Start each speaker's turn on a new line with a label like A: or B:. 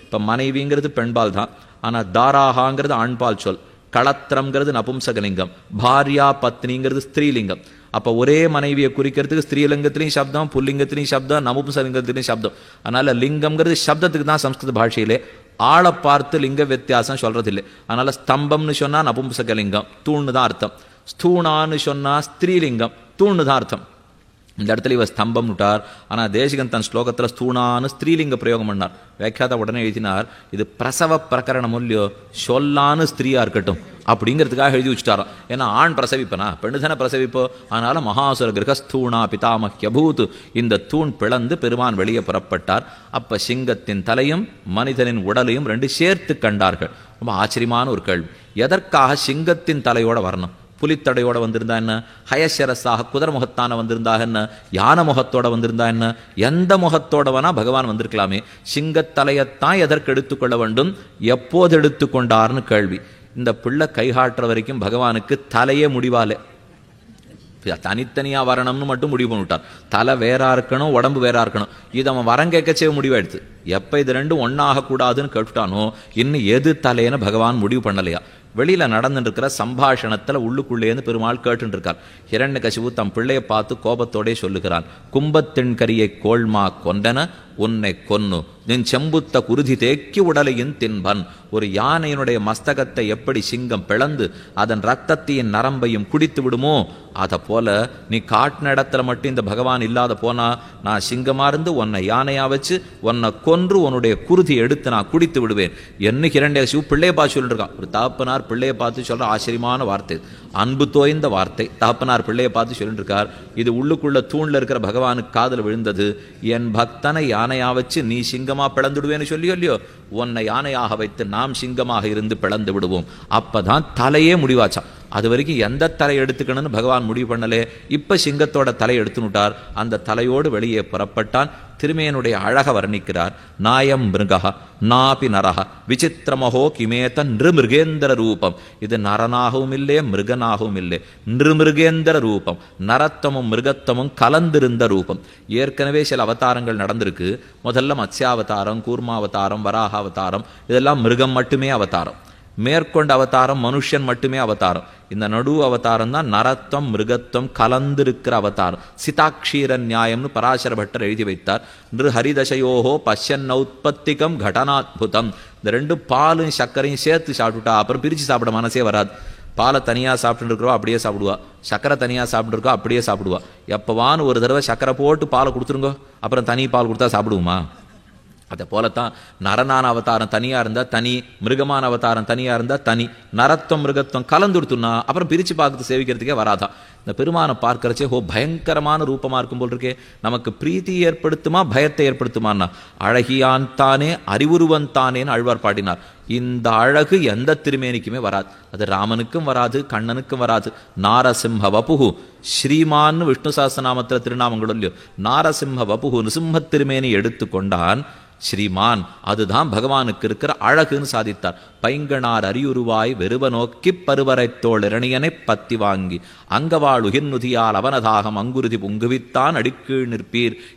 A: இப்ப மனைவிங்கிறது பெண்பால் தான் ஆனா தாராகாங்கிறது ஆண்பால் சொல் களத்திரம்ங்கிறது நபும்சகலிங்கம் பாரியா பத்னிங்கிறது ஸ்திரீலிங்கம் அப்ப ஒரே மனைவியை குறிக்கிறதுக்கு ஸ்திரீலிங்கத்திலையும் சப்தம் புல்லிங்கத்திலையும் சப்தம் நபும்சலிங்கத்திலையும் சப்தம் அதனால லிங்கம்ங்கிறது சப்தத்துக்கு தான் சம்ஸ்கிருத பாஷையிலே ஆளை பார்த்து லிங்க வித்தியாசம் சொல்றது இல்லை அதனால ஸ்தம்பம்னு சொன்னா நபும்சகலிங்கம் தூண்னு தான் அர்த்தம் ஸ்தூணான்னு சொன்னா ஸ்திரீலிங்கம் தூண்னு தான் அர்த்தம் இந்த இடத்துல இவர் ஸ்தம்பம் விட்டார் ஆனால் தேசிகன் தன் ஸ்லோகத்தில் ஸ்தூணான்னு ஸ்திரீலிங்க பிரயோகம் பண்ணார் வியாக்கியாத உடனே எழுதினார் இது பிரசவ பிரகரணம் இல்லையோ சொல்லான்னு ஸ்திரீயா இருக்கட்டும் அப்படிங்கிறதுக்காக எழுதி வச்சுட்டாராம் ஏன்னா ஆண் பிரசவிப்பனா பெண்ணு தானே பிரசவிப்போ அதனால மகாசுர கிரகஸ்தூணா பிதாமஹ்யபூத் இந்த தூண் பிளந்து பெருமான் வெளியே புறப்பட்டார் அப்ப சிங்கத்தின் தலையும் மனிதனின் உடலையும் ரெண்டு சேர்த்து கண்டார்கள் ரொம்ப ஆச்சரியமான ஒரு கேள்வி எதற்காக சிங்கத்தின் தலையோட வரணும் புலித்தடையோட வந்திருந்தா என்ன ஹயசரஸாக குதிரை முகத்தான வந்திருந்தா என்ன யானை முகத்தோட வந்திருந்தா என்ன எந்த முகத்தோட வேணா பகவான் வந்திருக்கலாமே சிங்கத்தலையத்தான் எதற்கு எடுத்துக்கொள்ள வேண்டும் எப்போது எடுத்துக்கொண்டார்னு கேள்வி இந்த பிள்ளை கைகாட்டுற வரைக்கும் பகவானுக்கு தலையே முடிவாலே தனித்தனியா வரணும்னு மட்டும் முடிவு பண்ணிவிட்டார் தலை வேறா இருக்கணும் உடம்பு வேறா இருக்கணும் இது அவன் வரம் கேட்கச்சே முடிவாயிடுது எப்ப இது ரெண்டும் ஒன்னாக கூடாதுன்னு கேட்டுட்டானோ இன்னும் எது தலைன்னு பகவான் முடிவு பண்ணலையா வெளியில நடந்துட்டு இருக்கிற சம்பாஷணத்துல உள்ளுக்குள்ளேருந்து பெருமாள் கேட்டு இருக்கார் ஹிரண்ய கசிவு தம் பிள்ளையை பார்த்து கோபத்தோடே சொல்லுகிறான் கும்பத்தின்கரியை கோள்மா கொண்டன உன்னை கொன்னு நின் செம்புத்த குருதி தேக்கி உடலையின் தின்பன் ஒரு யானையினுடைய மஸ்தகத்தை எப்படி சிங்கம் பிளந்து அதன் ரத்தத்தையும் நரம்பையும் குடித்து விடுமோ அதை போல நீ காட்டின இடத்துல மட்டும் இந்த பகவான் இல்லாத போனா நான் சிங்கமா இருந்து உன்னை யானையா வச்சு உன்னை கொன்று உன்னுடைய குருதி எடுத்து நான் குடித்து விடுவேன் என்ன கிரண்ய சிவ பிள்ளைய பார்த்து சொல்லிட்டு இருக்கான் ஒரு தாப்பனார் பிள்ளைய பார்த்து சொல்ற ஆச்சரியமான வார்த்தை அன்பு தோய்ந்த வார்த்தை தாப்பனார் பிள்ளைய பார்த்து சொல்லிட்டு இருக்கார் இது உள்ளுக்குள்ள தூண்ல இருக்கிற பகவானுக்கு காதல் விழுந்தது என் பக்தனை யானையா வச்சு நீ சிங்கமா பிளந்துடுவேன்னு சொல்லியோ இல்லையோ உன்னை யானையாக வைத்து நாம் சிங்கமாக இருந்து பிளந்து விடுவோம் அப்பதான் தலையே முடிவாச்சான் அது வரைக்கும் எந்த தலை எடுத்துக்கணும்னு பகவான் முடிவு பண்ணலே இப்ப சிங்கத்தோட தலை எடுத்துனுட்டார் அந்த தலையோடு வெளியே புறப்பட்டான் திருமேனுடைய அழக வர்ணிக்கிறார் நாயம் மிருகா நாபி நரக விசித்திரமஹோ கிமேத நிருமிருகேந்திர ரூபம் இது நரனாகவும் இல்லை மிருகனாகவும் இல்லை நிருமிருகேந்திர ரூபம் நரத்தமும் மிருகத்தமும் கலந்திருந்த ரூபம் ஏற்கனவே சில அவதாரங்கள் நடந்திருக்கு முதல்ல மத்ஸ்யாவதாரம் கூர்மாவதாரம் வராகாவதாரம் இதெல்லாம் மிருகம் மட்டுமே அவதாரம் மேற்கொண்ட அவதாரம் மனுஷன் மட்டுமே அவதாரம் இந்த நடு அவதாரம் தான் நரத்தம் மிருகத்துவம் கலந்திருக்கிற அவதாரம் சிதாக்ஷீர நியாயம்னு பராசர பட்டர் எழுதி வைத்தார் நிரு ஹரிதசையோஹோ பஷ்யன்னௌத்பத்திகம் கடனாத்புதம் இந்த ரெண்டு பாலும் சர்க்கரையும் சேர்த்து சாப்பிட்டுட்டா அப்புறம் பிரிச்சு சாப்பிட மனசே வராது பாலை தனியாக சாப்பிட்டு இருக்கிறோம் அப்படியே சாப்பிடுவா சக்கரை தனியாக சாப்பிட்டு இருக்கோம் அப்படியே சாப்பிடுவா எப்பவான்னு ஒரு தடவை சக்கரை போட்டு பாலை கொடுத்துருங்க அப்புறம் தனி பால் கொடுத்தா சாப்பிடுவோமா அதை போலத்தான் நரனான அவதாரம் தனியா இருந்தா தனி மிருகமான அவதாரம் தனியா இருந்தா தனி நரத்துவம் மிருகத்துவம் கலந்துடுத்துனா அப்புறம் பிரிச்சு பார்த்து சேவிக்கிறதுக்கே வராதான் இந்த பெருமானை பார்க்கறச்சே ஓ பயங்கரமான ரூபமா இருக்கும் போல் இருக்கே நமக்கு பிரீத்தி ஏற்படுத்துமா பயத்தை ஏற்படுத்துமான்னா அழகியான் தானே அறிவுருவன் தானேன்னு ஆழ்வார் பாடினார் இந்த அழகு எந்த திருமேனிக்குமே வராது அது ராமனுக்கும் வராது கண்ணனுக்கும் வராது நாரசிம்ஹ வபுகு ஸ்ரீமான் விஷ்ணு சாஸ்திரநாமத்தில் திருநாமங்களும் இல்லையோ நாரசிம்ஹ வபுகு நிசிம்ம திருமேனி எடுத்துக்கொண்டான் ஸ்ரீமான் அதுதான் பகவானுக்கு இருக்கிற அழகுன்னு சாதித்தார் பைங்கனார் அரியுருவாய் வெறுவ நோக்கி பருவரைத்தோள் இரணியனை பத்தி வாங்கி அங்கவாள் உகிர்நுதியால் அவனதாகம் அங்குருதி புங்குவித்தான் அடிக்கீழ் நிற்பீர்